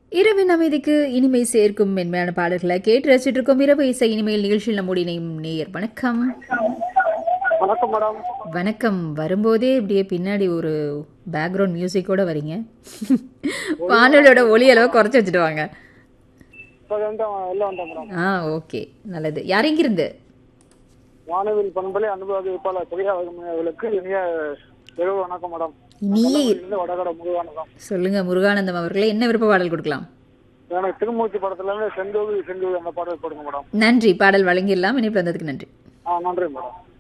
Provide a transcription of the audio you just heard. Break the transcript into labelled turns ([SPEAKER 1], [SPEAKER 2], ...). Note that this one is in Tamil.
[SPEAKER 1] இரவின் அமைதிக்கு இனிமை சேர்க்கும் மென்மையான பாடல்களை கேட்டு ரசிச்சுட்டு இருக்கோம் இரவு இசை இனிமையில் நிகழ்ச்சியில் நம்முடைய இணையும் நேயர் வணக்கம்
[SPEAKER 2] வணக்கம் மேடம்
[SPEAKER 1] வணக்கம் வரும்போதே இப்படியே பின்னாடி ஒரு பேக்ரவுண்ட் மியூசிக்கோட வரீங்க வானொலியோட ஒலி அளவை குறைச்சி வச்சுட்டு வாங்க
[SPEAKER 2] இப்போ வந்து எல்லாம் வந்தேன் மேடம்
[SPEAKER 1] ஆ ஓகே நல்லது யார் எங்கிருந்து
[SPEAKER 2] வானவில் பண்பலை அனுபவ வேட்பாளர் பெரியா அவர்களுக்கு இனிய இரவு வணக்கம் மேடம்
[SPEAKER 1] நீயே
[SPEAKER 2] இருந்து வடகட முருகானதம்
[SPEAKER 1] சொல்லுங்க முருகானந்தம் அவர்களே என்ன விருப்ப பாடல் கொடுக்கலாம்
[SPEAKER 2] எனக்கு திருமூர்த்தி படத்துல இருந்து செந்தூவி செந்தூவி அந்த பாடல் போடுங்க மேடம்
[SPEAKER 1] நன்றி பாடல் வழங்கிடலாம் இணைப்பு வந்ததுக்கு நன்றி
[SPEAKER 2] ஆ நன்றி மேடம்